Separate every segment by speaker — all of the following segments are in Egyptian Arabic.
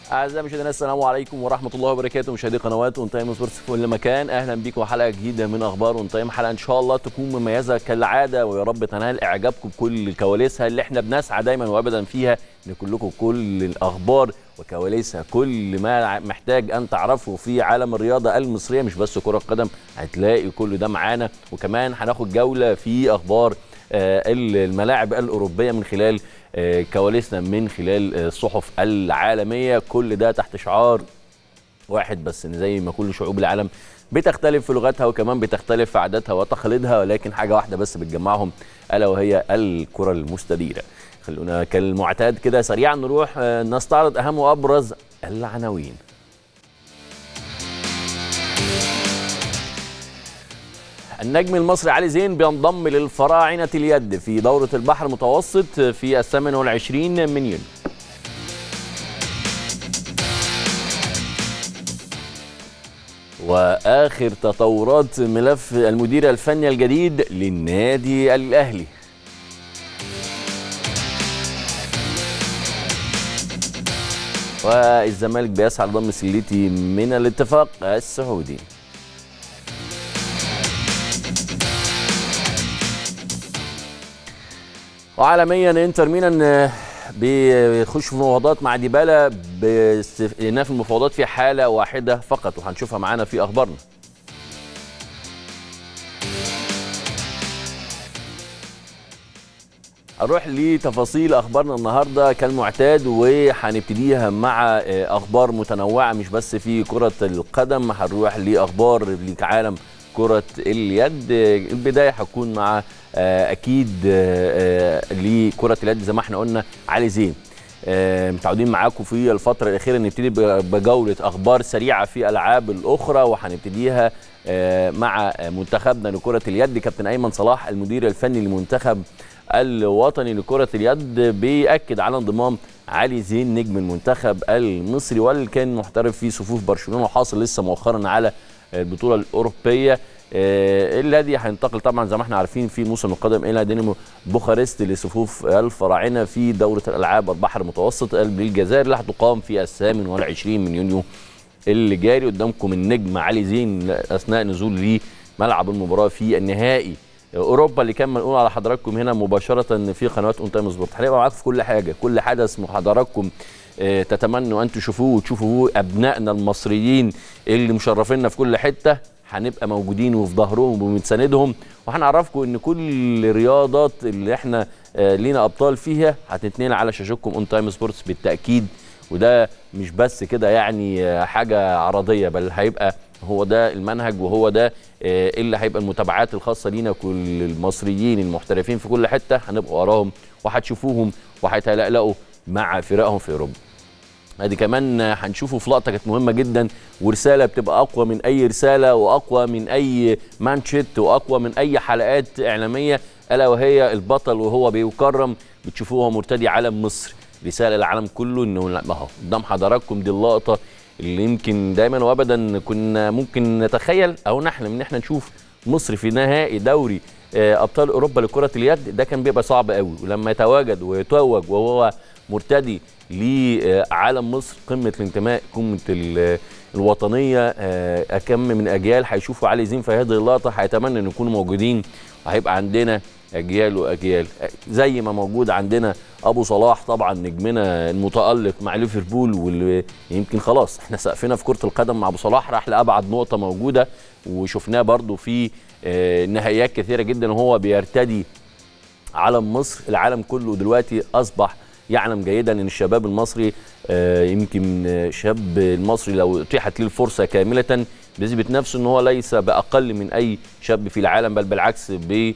Speaker 1: اعزائي مشاهدينا السلام عليكم ورحمه الله وبركاته مشاهدي قنوات اون تايم سبورتس في كل مكان اهلا بيكم حلقه جديده من اخبار اون تايم حلقه ان شاء الله تكون مميزه كالعاده ويا رب تنال اعجابكم بكل كواليسها اللي احنا بنسعى دايما وابدا فيها نقول لكم كل الاخبار وكواليسها كل ما محتاج ان تعرفه في عالم الرياضه المصريه مش بس كره قدم هتلاقي كل ده معانا وكمان هناخد جوله في اخبار الملاعب الاوروبيه من خلال كواليسنا من خلال الصحف العالميه كل ده تحت شعار واحد بس ان زي ما كل شعوب العالم بتختلف في لغتها وكمان بتختلف في عاداتها وتقاليدها ولكن حاجه واحده بس بتجمعهم الا وهي الكره المستديره خلونا كالمعتاد كده سريعا نروح نستعرض اهم وابرز العناوين النجم المصري علي زين بينضم للفراعنة اليد في دورة البحر المتوسط في الثامن والعشرين من يونيو وآخر تطورات ملف المدير الفني الجديد للنادي الأهلي والزمالك بيسعى لضم سليتي من الاتفاق السعودي وعالميا انتر ميلان بيخش في مفاوضات مع ديبالا باستئناف المفاوضات في حاله واحده فقط وهنشوفها معانا في اخبارنا هنروح لتفاصيل اخبارنا النهارده كالمعتاد وهنبتديها مع اخبار متنوعه مش بس في كره القدم هنروح لاخبار لعالم كره اليد البدايه هتكون مع اكيد لكره اليد زي ما احنا قلنا علي زين متعودين معاكم في الفتره الاخيره نبتدي بجوله اخبار سريعه في الالعاب الاخرى وهنبتديها مع منتخبنا لكره اليد كابتن ايمن صلاح المدير الفني للمنتخب الوطني لكره اليد بياكد على انضمام علي زين نجم المنتخب المصري واللي كان محترف في صفوف برشلونه وحاصل لسه مؤخرا على البطوله الاوروبيه الذي هينتقل طبعا زي ما احنا عارفين في الموسم القادم الى دينامو بوخارست لصفوف الفراعنه في دوره الالعاب البحر المتوسط بالجزائر اللي هتقام في الثامن والعشرين من يونيو اللي جاري قدامكم النجم علي زين اثناء نزول لملعب المباراه في النهائي اوروبا اللي كان منقول على حضراتكم هنا مباشره في قنوات اون تايم سبورت هنبقى معاكم في كل حاجه كل حدث حضراتكم تتمنوا ان تشوفوه وتشوفوا ابنائنا المصريين اللي مشرفينا في كل حته هنبقى موجودين وفي ظهرهم وبنساندهم وهنعرفكم ان كل الرياضات اللي احنا لينا ابطال فيها هتتنقل على شاشتكم اون تايم سبورتس بالتاكيد وده مش بس كده يعني حاجه عرضيه بل هيبقى هو ده المنهج وهو ده اللي هيبقى المتابعات الخاصه لينا كل المصريين المحترفين في كل حته هنبقى وراهم وهتشوفوهم وهيتلقلقوا مع فرقهم في اوروبا ادي كمان هنشوفه في لقطه كانت مهمه جدا ورساله بتبقى اقوى من اي رساله واقوى من اي مانشيت واقوى من اي حلقات اعلاميه الا وهي البطل وهو بيكرم بتشوفوه مرتدي علم مصر رساله للعالم كله انه ما هو قدام حضراتكم دي اللقطه اللي يمكن دايما وابدا كنا ممكن نتخيل او نحلم ان احنا نشوف مصر في نهائي دوري ابطال اوروبا لكره اليد ده كان بيبقى صعب قوي ولما يتواجد ويتوج وهو مرتدي لعالم مصر قمه الانتماء قمه الوطنيه كم من اجيال هيشوفوا علي زين في هذه اللقطه هيتمنى ان يكونوا موجودين وهيبقى عندنا اجيال واجيال زي ما موجود عندنا ابو صلاح طبعا نجمنا المتالق مع ليفربول واللي يمكن خلاص احنا سقفنا في كره القدم مع ابو صلاح راح لابعد نقطه موجوده وشفناه برضو في نهائيات كثيره جدا وهو بيرتدي علم مصر العالم كله دلوقتي اصبح يعلم جيدا ان الشباب المصري يمكن الشاب المصري لو اتيحت له الفرصه كامله بيثبت نفسه ان هو ليس باقل من اي شاب في العالم بل بالعكس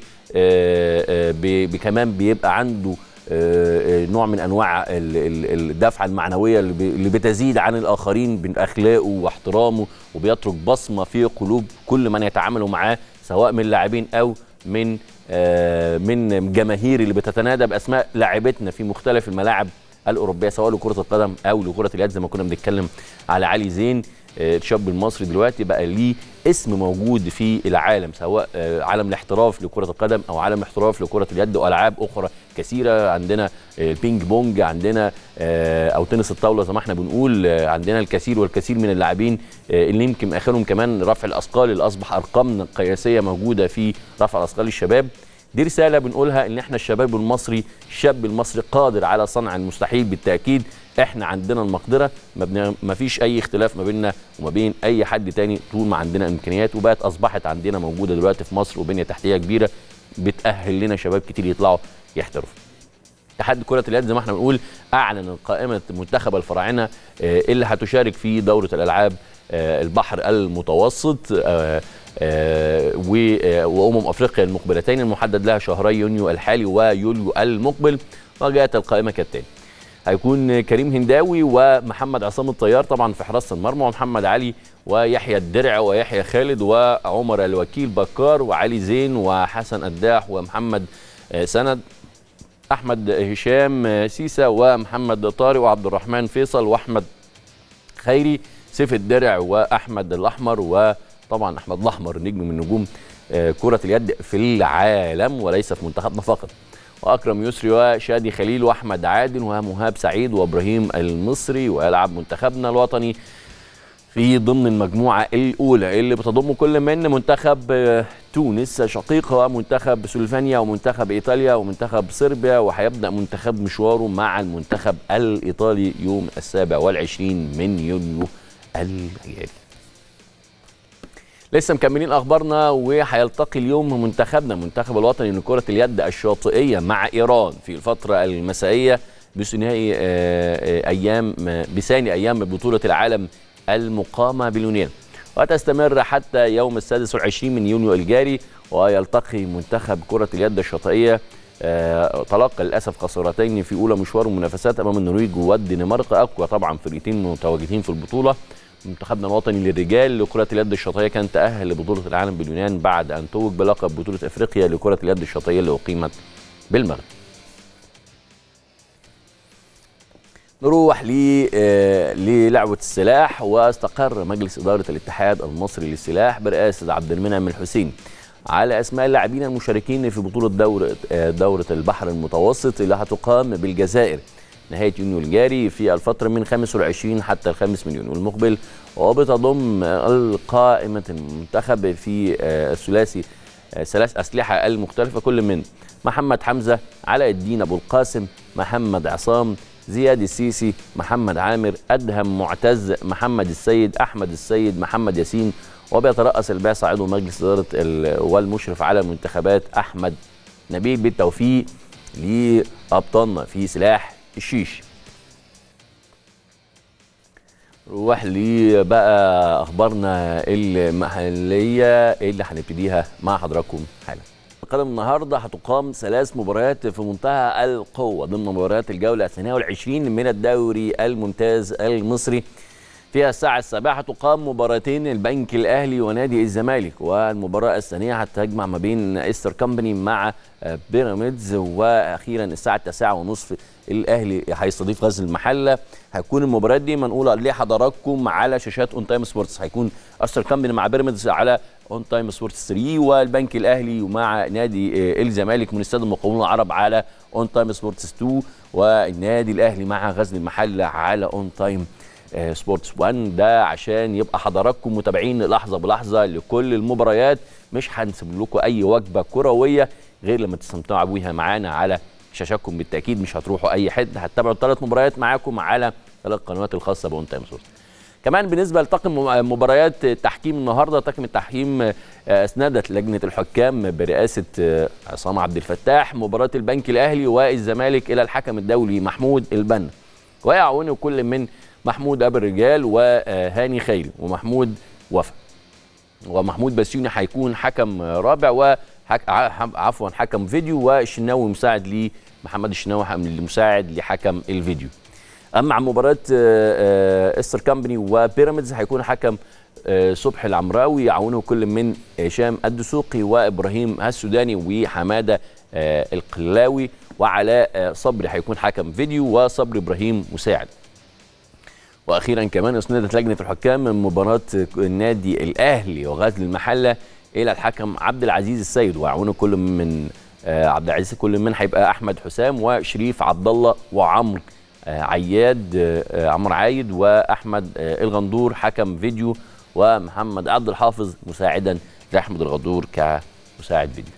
Speaker 1: بي كمان بيبقى عنده نوع من انواع الدفعه المعنويه اللي بتزيد عن الاخرين باخلاقه واحترامه وبيترك بصمه في قلوب كل من يتعاملوا معاه سواء من لاعبين او من من جماهير اللي بتتنادى باسماء لاعبتنا في مختلف الملاعب الاوروبيه سواء لكره القدم او لكره اليد زي ما كنا بنتكلم على علي زين الشاب المصري دلوقتي بقى ليه اسم موجود في العالم سواء عالم الاحتراف لكره القدم او عالم الاحتراف لكره اليد والعاب اخرى كثيره عندنا البينج بونج عندنا او تنس الطاوله زي ما احنا بنقول عندنا الكثير والكثير من اللاعبين اللي يمكن اخرهم كمان رفع الاثقال اللي اصبح ارقام قياسيه موجوده في رفع الاثقال الشباب دي رساله بنقولها ان احنا الشباب المصري الشاب المصري قادر على صنع المستحيل بالتاكيد احنا عندنا المقدره ما فيش اي اختلاف ما بيننا وما بين اي حد تاني طول ما عندنا امكانيات وبقت اصبحت عندنا موجوده دلوقتي في مصر وبنيه تحتيه كبيره بتاهل لنا شباب كتير يطلعوا يحترفوا اتحاد كرة اليد زي ما احنا بنقول اعلن قائمة منتخب الفراعنة اللي هتشارك في دورة الالعاب البحر المتوسط وامم افريقيا المقبلتين المحدد لها شهري يونيو الحالي ويوليو المقبل وجاءت القائمة كالتالي هيكون كريم هنداوي ومحمد عصام الطيار طبعا في حراسه المرمى ومحمد علي ويحيى الدرع ويحيى خالد وعمر الوكيل بكار وعلي زين وحسن قداح ومحمد سند احمد هشام سيسا ومحمد طارق وعبد الرحمن فيصل واحمد خيري سيف الدرع واحمد الاحمر وطبعا احمد الاحمر نجم من نجوم كره اليد في العالم وليس في منتخبنا فقط واكرم يسري وشادي خليل واحمد عادل ومهاب سعيد وابراهيم المصري ويلعب منتخبنا الوطني في ضمن المجموعه الاولى اللي بتضم كل من منتخب تونس شقيقه ومنتخب سلوفانيا ومنتخب ايطاليا ومنتخب صربيا وهيبدا منتخب مشواره مع المنتخب الايطالي يوم السابع والعشرين من يونيو الجاري لسه مكملين اخبارنا وهيلتقي اليوم منتخبنا المنتخب الوطني لكره اليد الشاطئيه مع ايران في الفتره المسائيه بثنائي ايام بثاني ايام بطوله العالم المقامه باليونان وتستمر حتى يوم السادس والعشرين من يونيو الجاري ويلتقي منتخب كره اليد الشاطئيه تلقى للاسف خسارتين في اولى مشوار المنافسات امام النرويج والدنمارك اقوى طبعا فريقين متواجدين في البطوله منتخبنا الوطني للرجال لكرة اليد الشاطئية كان تأهل لبطولة العالم باليونان بعد أن توج بلقب بطولة أفريقيا لكرة اليد الشاطئية اللي أقيمت بالمغرب. نروح للعبة السلاح واستقر مجلس إدارة الاتحاد المصري للسلاح برئاسة عبد المنعم الحسين على أسماء اللاعبين المشاركين في بطولة دورة دورة البحر المتوسط اللي هتقام بالجزائر. نهاية يونيو الجاري في الفترة من 25 حتى الخامس من يونيو المقبل وبتضم القائمة المنتخب في الثلاثي ثلاث أسلحة المختلفة كل من محمد حمزة علاء الدين أبو القاسم محمد عصام زياد السيسي محمد عامر أدهم معتز محمد السيد أحمد السيد محمد ياسين وبيترأس البعثة عضو مجلس إدارة والمشرف على المنتخبات أحمد نبيل بالتوفيق لأبطالنا في سلاح الشيش نروح لي بقى اخبارنا المحليه اللي هنبتديها مع حضراتكم حالا القدم النهارده هتقام ثلاث مباريات في منتهى القوه ضمن مباريات الجوله الثانيه والعشرين من الدوري الممتاز المصري فيها الساعة السابعة تقام مباراتين البنك الأهلي ونادي الزمالك والمباراة الثانية هتجمع ما بين إستر كامباني مع بيراميدز وأخيرا الساعة التاسعة ونصف الأهلي هيستضيف غزل المحلة هتكون المباريات دي منقولة لحضراتكم على شاشات أون تايم سبورتس هيكون إستر كامباني مع بيراميدز على اون تايم سبورتس 3 والبنك الاهلي ومع نادي الزمالك من استاد المقاولون العرب على اون تايم سبورتس 2 والنادي الاهلي مع غزل المحله على اون تايم سبورتس 1 ده عشان يبقى حضراتكم متابعين لحظه بلحظه لكل المباريات مش هنسيب لكم اي وجبه كرويه غير لما تستمتعوا بيها معانا على شاشاتكم بالتاكيد مش هتروحوا اي حته هتتابعوا الثلاث مباريات معاكم على ثلاث قنوات الخاصه باون تايم سبورتس كمان بالنسبه لطاقم مباريات التحكيم النهارده طاقم التحكيم اسندت لجنه الحكام برئاسه عصام عبد الفتاح مباراه البنك الاهلي والزمالك الى الحكم الدولي محمود البنا ويعاونه كل من محمود ابو الرجال وهاني خيري ومحمود وفا ومحمود بسيوني هيكون حكم رابع و عفوا حكم فيديو والشناوي مساعد ليه محمد الشناوي مساعد لحكم الفيديو اما عن مباراه استر كامباني وبيراميدز هيكون حكم صبحي العمراوي يعاونه كل من هشام الدسوقي وابراهيم السوداني وحماده القلاوي وعلاء صبري هيكون حكم فيديو وصبري ابراهيم مساعد واخيرا كمان اسندت لجنه الحكام من مباراه النادي الاهلي وغزل المحله الى الحكم عبد العزيز السيد ويعاونه كل من آه، عبد العزيز كل من هيبقى احمد حسام وشريف عبد الله وعمرو آه، عياد آه، عمرو عايد واحمد الغندور حكم فيديو ومحمد عبد الحافظ مساعدا لاحمد الغندور كمساعد فيديو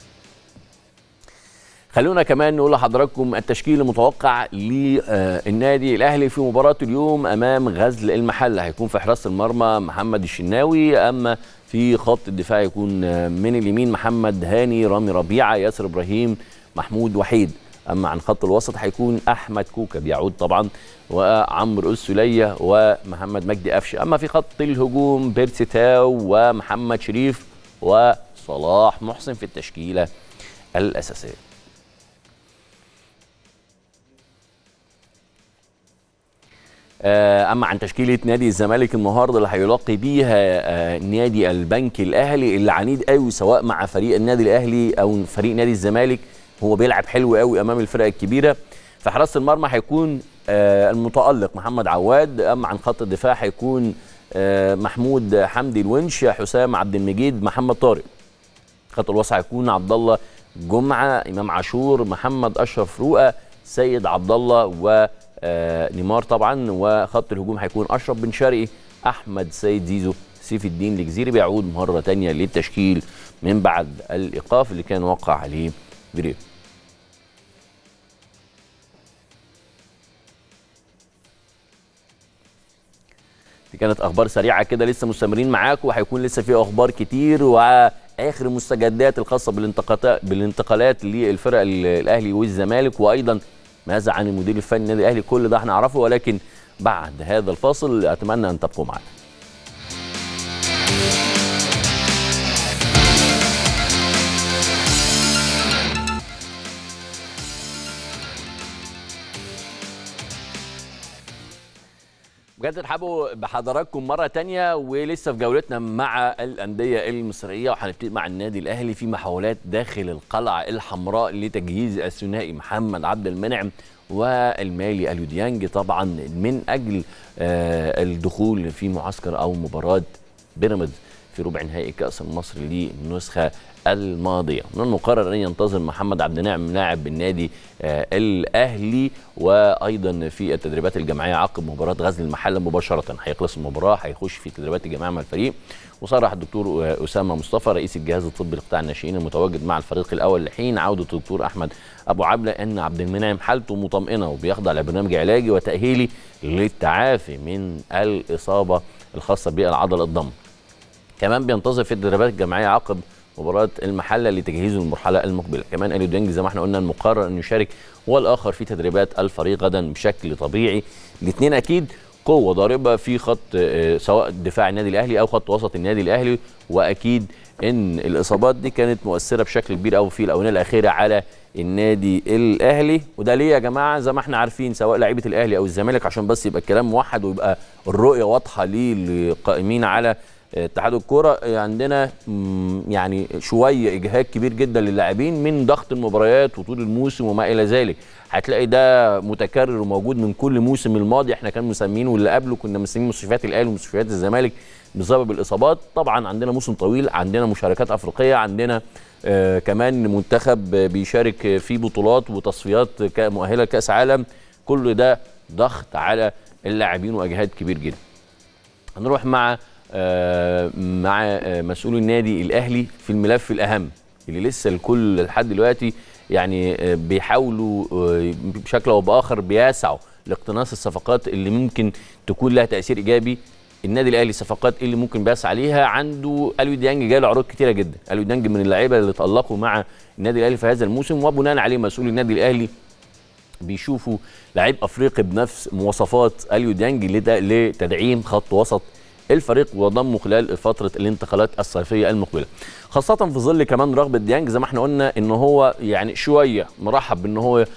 Speaker 1: خلونا كمان نقول لحضراتكم التشكيل المتوقع للنادي الاهلي في مباراه اليوم امام غزل المحله هيكون في حراسه المرمى محمد الشناوي اما في خط الدفاع يكون من اليمين محمد هاني رامي ربيعه ياسر ابراهيم محمود وحيد اما عن خط الوسط هيكون احمد كوكا بيعود طبعا وعمرو السليه ومحمد مجدي قفشه اما في خط الهجوم بيرسي تاو ومحمد شريف وصلاح محسن في التشكيله الاساسيه آه، اما عن تشكيله نادي الزمالك النهارده اللي هيلاقي بيها آه، نادي البنك الاهلي اللي عنيد قوي سواء مع فريق النادي الاهلي او فريق نادي الزمالك هو بيلعب حلو قوي امام الفرق الكبيره في حراسه المرمى هيكون آه، المتالق محمد عواد اما عن خط الدفاع هيكون محمود حمدي الونش حسام عبد المجيد محمد طارق خط الوسط هيكون عبد الله جمعه امام عاشور محمد اشرف رؤى سيد عبد الله و آه نيمار طبعا وخط الهجوم هيكون اشرف بن شرقي احمد سيد زيزو سيف الدين الجزيري بيعود مره ثانيه للتشكيل من بعد الايقاف اللي كان وقع عليه فيريرا دي كانت اخبار سريعه كده لسه مستمرين معاكم وهيكون لسه في اخبار كتير واخر المستجدات الخاصه بالانتقالات بالانتقالات للفرق الاهلي والزمالك وايضا ماذا عن المدير الفني النادي الاهلي كل ده هنعرفه ولكن بعد هذا الفاصل اتمنى ان تبقوا معنا بجد نرحبوا بحضراتكم مرة تانية ولسه في جولتنا مع الأندية المصرية وهنبتدي مع النادي الأهلي في محاولات داخل القلعة الحمراء لتجهيز الثنائي محمد عبد المنعم والمالي اليوديانج طبعا من أجل آه، الدخول في معسكر أو مباراة بيراميدز في ربع نهائي كأس مصر للنسخة الماضية من المقرر أن ينتظر محمد عبد الناعم لاعب النادي آه الأهلي وأيضا في التدريبات الجماعية عقب مباراة غزل المحلة مباشرة هيخلص المباراة هيخش في التدريبات الجماعية مع الفريق وصرح الدكتور آه، أسامة مصطفى رئيس الجهاز الطبي لقطاع الناشئين المتواجد مع الفريق الأول لحين عودة الدكتور أحمد أبو عبلة أن عبد المنعم حالته مطمئنة وبيخضع لبرنامج علاجي وتأهيلي للتعافي من الإصابة الخاصة بالعضلة الضم كمان بينتظر في التدريبات الجماعيه عقب مباراه المحله لتجهيزه للمرحله المقبله كمان اليو ديانج زي ما احنا قلنا المقرر انه يشارك هو الاخر في تدريبات الفريق غدا بشكل طبيعي الاثنين اكيد قوه ضاربه في خط آه، سواء دفاع النادي الاهلي او خط وسط النادي الاهلي واكيد ان الاصابات دي كانت مؤثره بشكل كبير قوي في الاونه الاخيره على النادي الاهلي وده ليه يا جماعه زي ما احنا عارفين سواء لعيبه الاهلي او الزمالك عشان بس يبقى الكلام موحد ويبقى الرؤيه واضحه للقائمين على اتحاد الكوره عندنا يعني شويه اجهاد كبير جدا للاعبين من ضغط المباريات وطول الموسم وما الى ذلك هتلاقي ده متكرر وموجود من كل موسم الماضي احنا كان مسمينه واللي قبله كنا مسمين مستشفيات الاهلي ومستشفيات الزمالك بسبب الاصابات طبعا عندنا موسم طويل عندنا مشاركات افريقيه عندنا آه كمان منتخب بيشارك في بطولات وتصفيات مؤهله لكاس عالم كل ده ضغط على اللاعبين واجهاد كبير جدا هنروح مع آه، مع آه، مسؤول النادي الاهلي في الملف الاهم اللي لسه الكل لحد دلوقتي يعني آه، بيحاولوا بشكل او باخر بيسعوا لاقتناص الصفقات اللي ممكن تكون لها تاثير ايجابي النادي الاهلي الصفقات اللي ممكن بيسعى عليها عنده الوي ديانج جاي له عروض كتيره جدا الوي ديانج من اللعيبه اللي تالقوا مع النادي الاهلي في هذا الموسم وبناء عليه مسؤول النادي الاهلي بيشوفوا لعيب افريقي بنفس مواصفات اليو ديانج لتدعيم خط وسط الفريق وضمه خلال فتره الانتقالات الصيفيه المقبله خاصه في ظل كمان رغبه ديانج زي ما احنا قلنا ان هو يعني شويه مرحب بان هو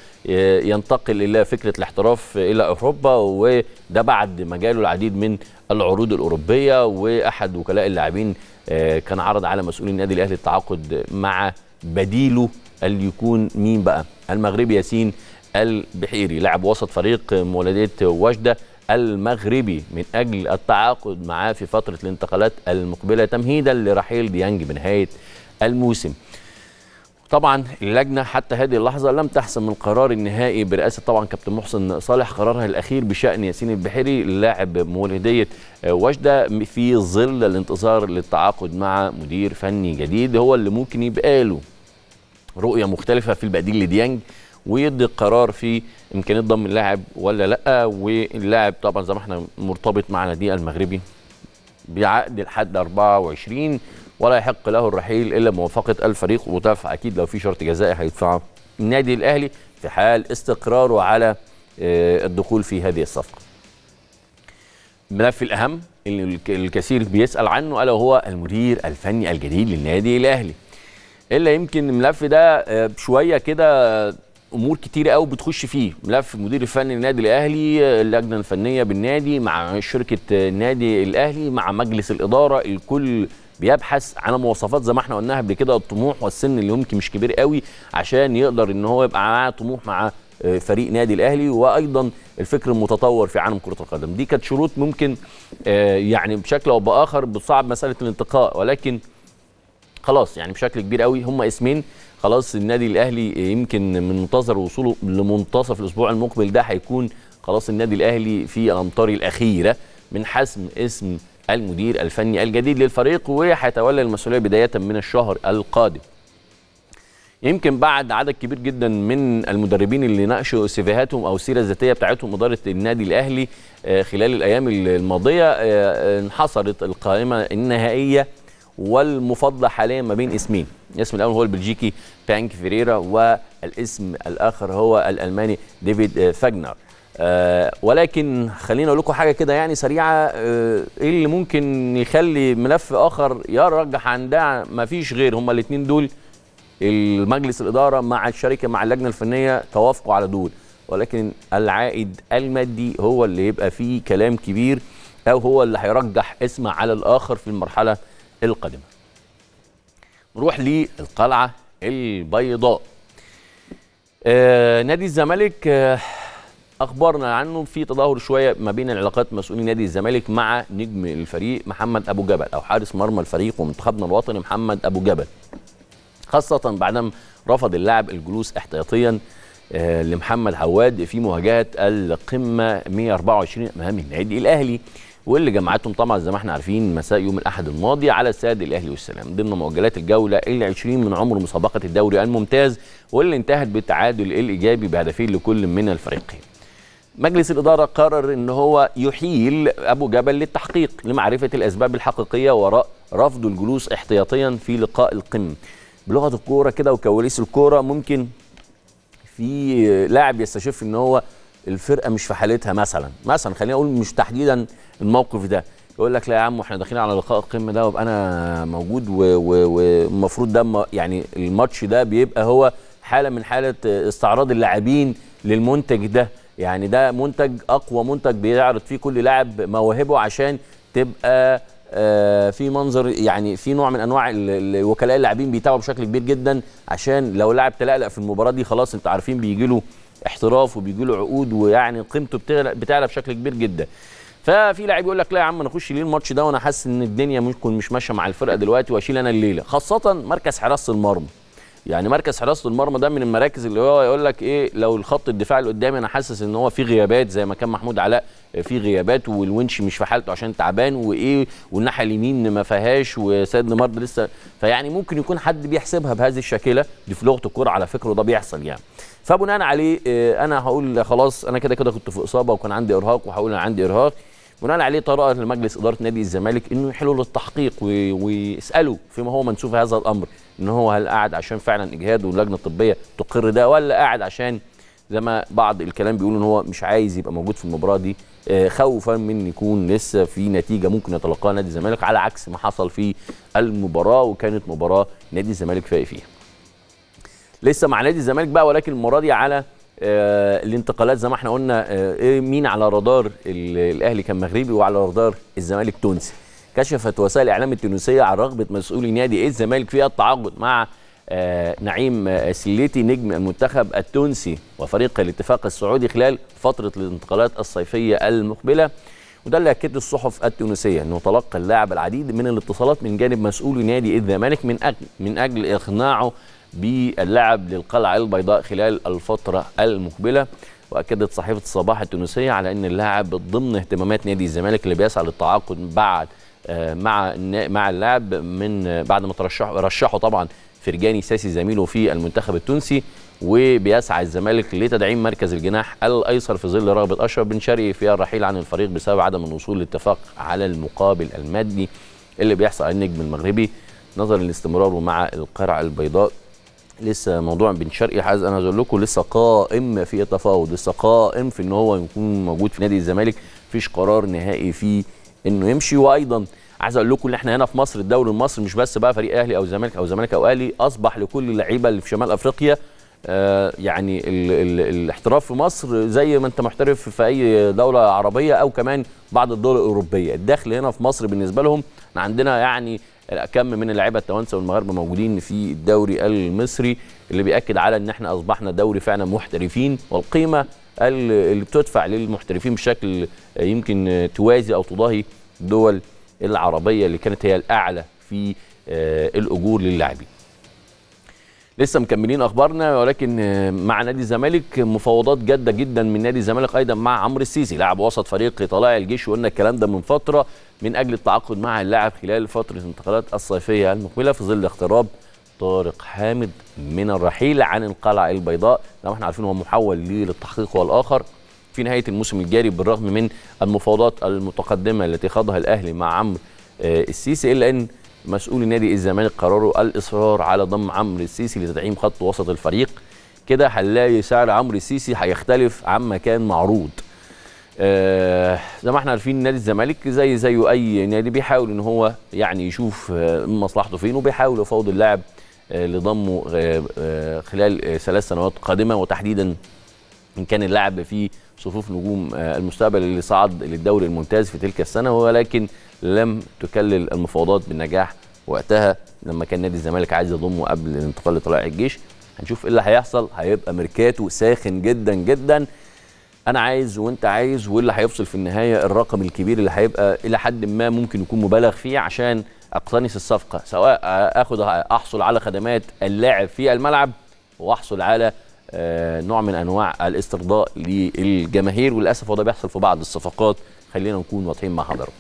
Speaker 1: ينتقل الى فكره الاحتراف الى اوروبا وده بعد ما جاله العديد من العروض الاوروبيه واحد وكلاء اللاعبين آه، كان عرض على مسؤولي النادي الاهلي التعاقد مع بديله اللي يكون مين بقى المغربي ياسين البحيري لاعب وسط فريق مولوديه وجده المغربي من اجل التعاقد معاه في فتره الانتقالات المقبله تمهيدا لرحيل ديانج بنهايه الموسم. طبعا اللجنه حتى هذه اللحظه لم تحسم من القرار النهائي برئاسه طبعا كابتن محسن صالح قرارها الاخير بشان ياسين البحيري اللاعب مولوديه وجده في ظل الانتظار للتعاقد مع مدير فني جديد هو اللي ممكن يبقى له رؤيه مختلفه في البديل لديانج ويدي القرار في امكانيه ضم اللاعب ولا لا واللاعب طبعا زي ما احنا مرتبط مع نادي المغربي بعقد لحد 24 ولا يحق له الرحيل الا بموافقه الفريق ودفع اكيد لو في شرط جزائي هيدفعه النادي الاهلي في حال استقراره على الدخول في هذه الصفقه. الملف الاهم اللي الكثير بيسال عنه الا وهو المدير الفني الجديد للنادي الاهلي. الا يمكن الملف ده شويه كده امور كتيره قوي بتخش فيه ملف المدير الفني للنادي الاهلي اللجنه الفنيه بالنادي مع شركه النادي الاهلي مع مجلس الاداره الكل بيبحث عن مواصفات زي ما احنا قلناها قبل كده الطموح والسن اللي يمكن مش كبير قوي عشان يقدر ان هو يبقى معاه طموح مع فريق نادي الاهلي وايضا الفكر المتطور في عالم كره القدم دي كانت شروط ممكن يعني بشكل او باخر بتصعب مساله الانتقاء ولكن خلاص يعني بشكل كبير قوي هم اسمين خلاص النادي الاهلي يمكن من منتظر وصوله لمنتصف الاسبوع المقبل ده هيكون خلاص النادي الاهلي في الامطار الاخيره من حسم اسم المدير الفني الجديد للفريق وهيتولى المسؤوليه بدايه من الشهر القادم. يمكن بعد عدد كبير جدا من المدربين اللي ناقشوا سيفيهاتهم او السيره الذاتيه بتاعتهم اداره النادي الاهلي خلال الايام الماضيه انحصرت القائمه النهائيه والمفاضله حاليا ما بين اسمين الاسم الاول هو البلجيكي بانك فيريرا والاسم الاخر هو الالماني ديفيد فاجنر آه ولكن خلينا اقول لكم حاجه كده يعني سريعه آه ايه اللي ممكن يخلي ملف اخر يرجح عن ده ما فيش غير هما الاثنين دول المجلس الاداره مع الشركه مع اللجنه الفنيه توافقوا على دول ولكن العائد المادي هو اللي يبقى فيه كلام كبير او هو اللي هيرجح اسم على الاخر في المرحله القادمه نروح للقلعه البيضاء آه نادي الزمالك آه اخبرنا عنه في تدهور شويه ما بين العلاقات مسؤولي نادي الزمالك مع نجم الفريق محمد ابو جبل او حارس مرمى الفريق ومنتخبنا الوطني محمد ابو جبل خاصه بعدما رفض اللاعب الجلوس احتياطيا آه لمحمد عواد في مواجهه القمه 124 امام النادي الاهلي واللي جمعتهم طبعا زي ما احنا عارفين مساء يوم الاحد الماضي على استاد الاهلي والسلام ضمن مؤجلات الجوله ال 20 من عمر مسابقه الدوري الممتاز واللي انتهت بالتعادل الايجابي بهدفين لكل من الفريقين. مجلس الإدارة قرر أن هو يحيل أبو جبل للتحقيق لمعرفة الأسباب الحقيقية وراء رفض الجلوس احتياطيا في لقاء القمة بلغة الكورة كده وكواليس الكورة ممكن في لاعب يستشف أن هو الفرقة مش في حالتها مثلا مثلا خلينا أقول مش تحديدا الموقف ده يقول لك لا يا عم احنا داخلين على لقاء القمه ده وابقى انا موجود والمفروض ده يعني الماتش ده بيبقى هو حاله من حاله استعراض اللاعبين للمنتج ده يعني ده منتج اقوى منتج بيعرض فيه كل لاعب مواهبه عشان تبقى آه في منظر يعني في نوع من انواع وكلاء اللاعبين بيتابعوا بشكل كبير جدا عشان لو لاعب تلقلق في المباراه دي خلاص انتوا عارفين بيجي له احتراف وبيجي له عقود ويعني قيمته بتعلى, بتعلى بشكل كبير جدا ففي لاعب يقول لك لا يا عم انا اخش ليه الماتش ده وانا حاسس ان الدنيا ممكن مش ماشيه مع الفرقه دلوقتي واشيل انا الليله خاصه مركز حراسه المرمى يعني مركز حراسه المرمى ده من المراكز اللي هو يقول لك ايه لو الخط الدفاع اللي قدامي انا حاسس ان هو في غيابات زي ما كان محمود علاء في غيابات والونش مش في حالته عشان تعبان وايه والناحيه اليمين ما فيهاش وسيد نمر لسه فيعني ممكن يكون حد بيحسبها بهذه الشكله دي في لغه الكوره على فكره وده بيحصل يعني فبناء عليه انا هقول خلاص انا كده كده كنت في اصابه وكان عندي ارهاق وهقول انا عندي ارهاق بناء عليه طرأ لمجلس اداره نادي الزمالك انه يحلوا للتحقيق ويسالوا فيما هو منسوب هذا الامر ان هو هل قاعد عشان فعلا اجهاد واللجنه الطبيه تقر ده ولا قاعد عشان زي ما بعض الكلام بيقول ان هو مش عايز يبقى موجود في المباراه دي خوفا من يكون لسه في نتيجه ممكن يتلقاها نادي الزمالك على عكس ما حصل في المباراه وكانت مباراه نادي الزمالك فايق فيها. لسه مع نادي الزمالك بقى ولكن المره دي على آه الانتقالات زي ما احنا قلنا آه مين على رادار الاهلي كان مغربي وعلى رادار الزمالك تونسي كشفت وسائل الاعلام التونسيه عن رغبه مسؤولي نادي الزمالك في التعاقد مع آه، نعيم آه، سليتي نجم المنتخب التونسي وفريق الاتفاق السعودي خلال فتره الانتقالات الصيفيه المقبله وده اللي اكد الصحف التونسيه انه تلقى اللاعب العديد من الاتصالات من جانب مسؤول نادي الزمالك من اجل من اجل اقناعه باللعب للقلعه البيضاء خلال الفتره المقبله واكدت صحيفه الصباح التونسيه على ان اللاعب ضمن اهتمامات نادي الزمالك اللي بيسعى للتعاقد بعد آه، مع النا- مع اللاعب من آه، بعد ما ترشح رشحه طبعا فرجاني ساسي زميله في المنتخب التونسي وبيسعى الزمالك لتدعيم مركز الجناح الايسر في ظل رغبه اشرف بن شرقي في الرحيل عن الفريق بسبب عدم الوصول لاتفاق على المقابل المادي اللي بيحصل على النجم المغربي نظرا لاستمراره مع القرعه البيضاء لسه موضوع بن شرقي عايز انا اقول لكم لسه قائم في التفاوض لسه قائم في ان هو يكون موجود في نادي الزمالك مفيش قرار نهائي فيه انه يمشي وايضا عايز اقول لكم ان احنا هنا في مصر الدوري المصري مش بس بقى فريق اهلي او زمالك او زمالك او اهلي اصبح لكل اللعيبه اللي في شمال افريقيا آه يعني ال ال الاحتراف في مصر زي ما انت محترف في اي دوله عربيه او كمان بعض الدول الاوروبيه الدخل هنا في مصر بالنسبه لهم احنا عندنا يعني كم من اللعيبه التوانسه والمغاربه موجودين في الدوري المصري اللي بياكد على ان احنا اصبحنا دوري فعلا محترفين والقيمه ال- اللي بتدفع للمحترفين بشكل يمكن توازي او تضاهي الدول العربيه اللي كانت هي الاعلى في آه، الاجور للاعبين. لسه مكملين اخبارنا ولكن آه، مع نادي الزمالك مفاوضات جاده جدا من نادي الزمالك ايضا مع عمرو السيسي لاعب وسط فريق طلائع الجيش وقلنا الكلام ده من فتره من اجل التعاقد مع اللاعب خلال فتره الانتقالات الصيفيه المقبله في ظل اقتراب طارق حامد من الرحيل عن القلعه البيضاء زي ما احنا عارفين هو محول ليه للتحقيق والاخر في نهايه الموسم الجاري بالرغم من المفاوضات المتقدمه التي خاضها الاهلي مع عمرو آه، السيسي الا ان مسؤولي نادي الزمالك قرروا الاصرار على ضم عمرو السيسي لتدعيم خط وسط الفريق كده هنلاقي سعر عمرو السيسي هيختلف عما كان معروض آه، زي ما احنا عارفين نادي الزمالك زي زيه اي نادي بيحاول ان هو يعني يشوف آه، مصلحته فين وبيحاول يفاوض اللاعب آه، لضمه آه، آه، خلال آه، ثلاث سنوات قادمه وتحديدا ان كان اللاعب في صفوف نجوم آه، المستقبل اللي صعد للدوري الممتاز في تلك السنه ولكن لم تكلل المفاوضات بالنجاح وقتها لما كان نادي الزمالك عايز يضمه قبل الانتقال لطلائع الجيش هنشوف ايه اللي هيحصل هيبقى ميركاتو ساخن جدا جدا انا عايز وانت عايز واللي هيفصل في النهايه الرقم الكبير اللي هيبقى الى حد ما ممكن يكون مبالغ فيه عشان اقتنص الصفقه سواء اخد احصل على خدمات اللاعب في الملعب واحصل على آه، نوع من انواع الاسترضاء للجماهير وللاسف هو ده بيحصل في بعض الصفقات خلينا نكون واضحين مع حضراتكم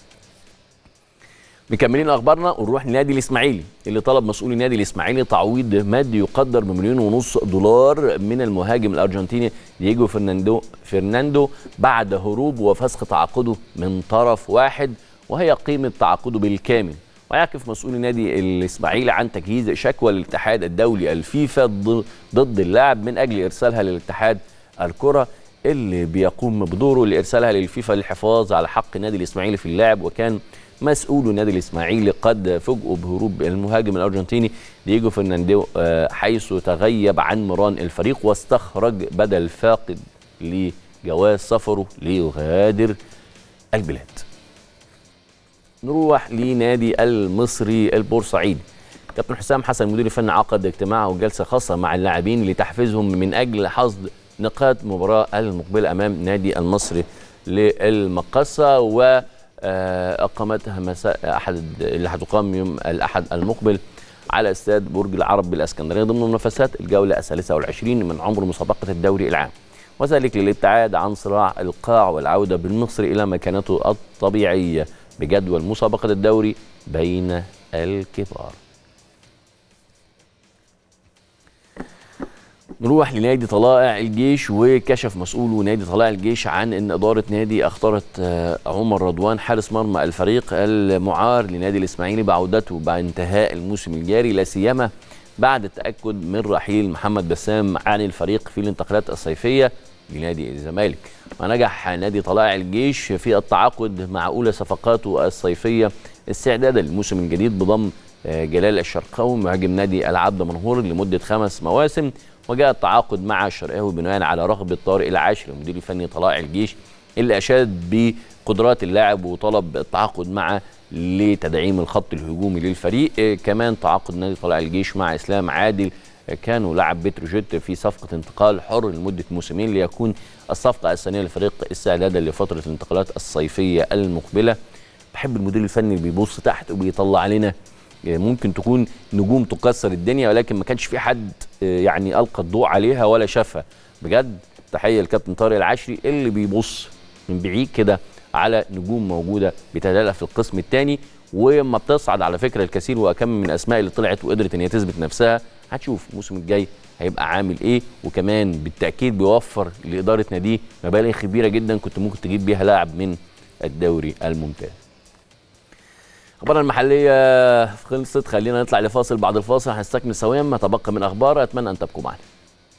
Speaker 1: مكملين اخبارنا ونروح لنادي الاسماعيلي اللي طلب مسؤول النادي الاسماعيلي تعويض مادي يقدر بمليون ونص دولار من المهاجم الارجنتيني دييجو فرناندو فرناندو بعد هروب وفسخ تعاقده من طرف واحد وهي قيمه تعاقده بالكامل ويعكف مسؤول النادي الاسماعيلي عن تجهيز شكوى للاتحاد الدولي الفيفا ضد- ضد اللاعب من اجل ارسالها للاتحاد الكره اللي بيقوم بدوره لارسالها للفيفا للحفاظ على حق النادي الاسماعيلي في اللعب وكان مسؤول النادي الاسماعيلي قد فوجئوا بهروب المهاجم الارجنتيني دييجو فرناندو آه، حيث تغيب عن مران الفريق واستخرج بدل فاقد لجواز سفره ليغادر البلاد نروح لنادي المصري البورسعيدي كابتن حسام حسن مدير الفني عقد اجتماع وجلسه خاصه مع اللاعبين لتحفيزهم من اجل حصد نقاط المباراه المقبله امام نادي المصري للمقصه و آه، اقامتها مساء احد اللي هتقام يوم الاحد المقبل على استاد برج العرب بالاسكندريه ضمن منافسات الجوله الثالثه والعشرين من عمر مسابقه الدوري العام وذلك للابتعاد عن صراع القاع والعوده بالمصر الى مكانته الطبيعيه بجدول مسابقه الدوري بين الكبار نروح لنادي طلائع الجيش وكشف مسؤول نادي طلائع الجيش عن ان اداره نادي اختارت آه، عمر رضوان حارس مرمى الفريق المعار لنادي الاسماعيلي بعودته بعد انتهاء الموسم الجاري لا سيما بعد التاكد من رحيل محمد بسام عن الفريق في الانتقالات الصيفيه لنادي الزمالك ونجح نادي طلائع الجيش في التعاقد مع اولى صفقاته الصيفيه استعدادا للموسم الجديد بضم آه، جلال الشرقاوي مهاجم نادي العبد منهور لمده خمس مواسم وجاء التعاقد مع الشرقاوي بناء على رغبه طارق العاشر المدير الفني طلائع الجيش اللي اشاد بقدرات اللاعب وطلب التعاقد مع لتدعيم الخط الهجومي للفريق آه، كمان تعاقد نادي طلائع الجيش مع اسلام عادل آه، كانوا لاعب بتروجيت في صفقه انتقال حر لمده موسمين ليكون الصفقه الثانيه للفريق استعدادا لفتره الانتقالات الصيفيه المقبله بحب المدير الفني اللي بيبص تحت وبيطلع علينا آه، ممكن تكون نجوم تكسر الدنيا ولكن ما كانش في حد آه، يعني القى الضوء عليها ولا شافها بجد تحيه لكابتن طارق العشري اللي بيبص من بعيد كده على نجوم موجوده بتتلألأ في القسم الثاني وما بتصعد على فكره الكثير واكم من الاسماء اللي طلعت وقدرت ان هي تثبت نفسها هتشوف الموسم الجاي هيبقى عامل ايه وكمان بالتاكيد بيوفر لاداره ناديه مبالغ كبيره جدا كنت ممكن تجيب بيها لاعب من الدوري الممتاز اخبارنا المحليه خلصت خلينا نطلع لفاصل بعد الفاصل هنستكمل سويا ما تبقى من اخبار اتمنى ان تبقوا معنا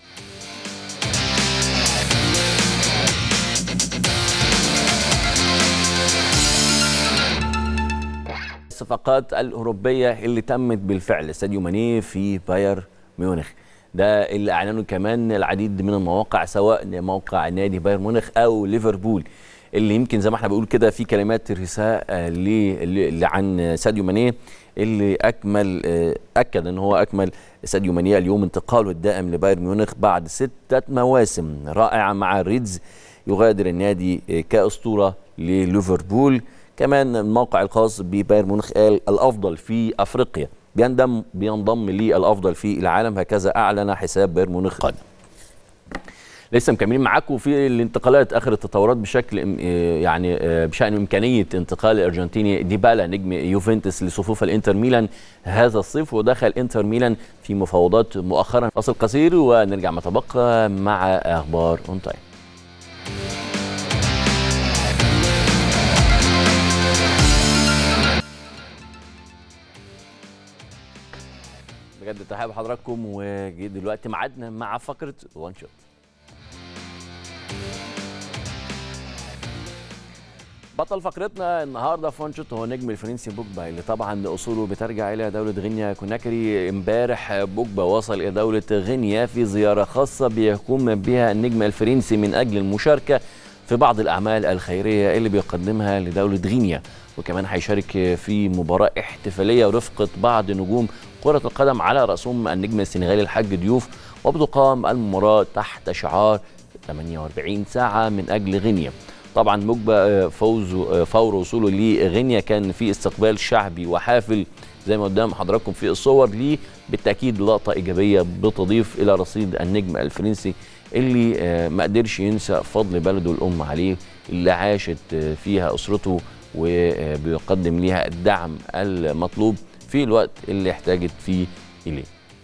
Speaker 1: الصفقات الاوروبيه اللي تمت بالفعل ساديو ماني في باير ميونخ ده اللي اعلنه كمان العديد من المواقع سواء موقع نادي باير ميونخ او ليفربول اللي يمكن زي ما احنا بنقول كده في كلمات رثاء ل عن ساديو ماني اللي اكمل اكد ان هو اكمل ساديو ماني اليوم انتقاله الدائم لبايرن ميونخ بعد سته مواسم رائعه مع الريدز يغادر النادي كاسطوره لليفربول كمان الموقع الخاص ببايرن ميونخ قال الافضل في افريقيا بينضم بينضم للافضل في العالم هكذا اعلن حساب بايرن ميونخ قادم لسه مكملين معاكم في الانتقالات اخر التطورات بشكل يعني بشان امكانيه انتقال الارجنتيني ديبالا نجم يوفنتوس لصفوف الانتر ميلان هذا الصيف ودخل انتر ميلان في مفاوضات مؤخرا فاصل قصير ونرجع ما تبقى مع اخبار اون تايم بجد تحية بحضراتكم وجي دلوقتي ميعادنا مع فقره وان شوت بطل فقرتنا النهارده في وان شوت هو نجم الفرنسي بوجبا اللي طبعا اصوله بترجع الى دوله غينيا كوناكري امبارح بوجبا وصل الى دوله غينيا في زياره خاصه بيقوم بها النجم الفرنسي من اجل المشاركه في بعض الاعمال الخيريه اللي بيقدمها لدوله غينيا وكمان هيشارك في مباراه احتفاليه ورفقه بعض نجوم كره القدم على راسهم النجم السنغالي الحاج ديوف وبتقام المباراه تحت شعار 48 ساعه من اجل غينيا طبعا بوجبا فوز فور وصوله لغينيا كان في استقبال شعبي وحافل زي ما قدام حضراتكم في الصور ليه بالتاكيد لقطه ايجابيه بتضيف الى رصيد النجم الفرنسي اللي ما قدرش ينسى فضل بلده الام عليه اللي عاشت فيها اسرته وبيقدم ليها الدعم المطلوب في الوقت اللي احتاجت فيه اليه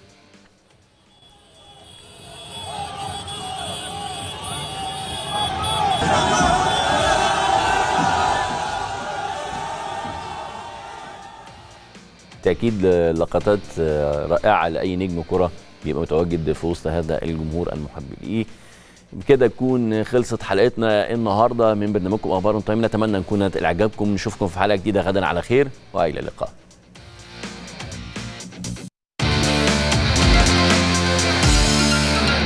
Speaker 1: بالتاكيد لقطات رائعه لاي نجم كره بيبقى متواجد في وسط هذا الجمهور المحب ليه بكده تكون خلصت حلقتنا النهارده من برنامجكم اخبار تايم نتمنى نكون اعجابكم نشوفكم في حلقه جديده غدا على خير والى اللقاء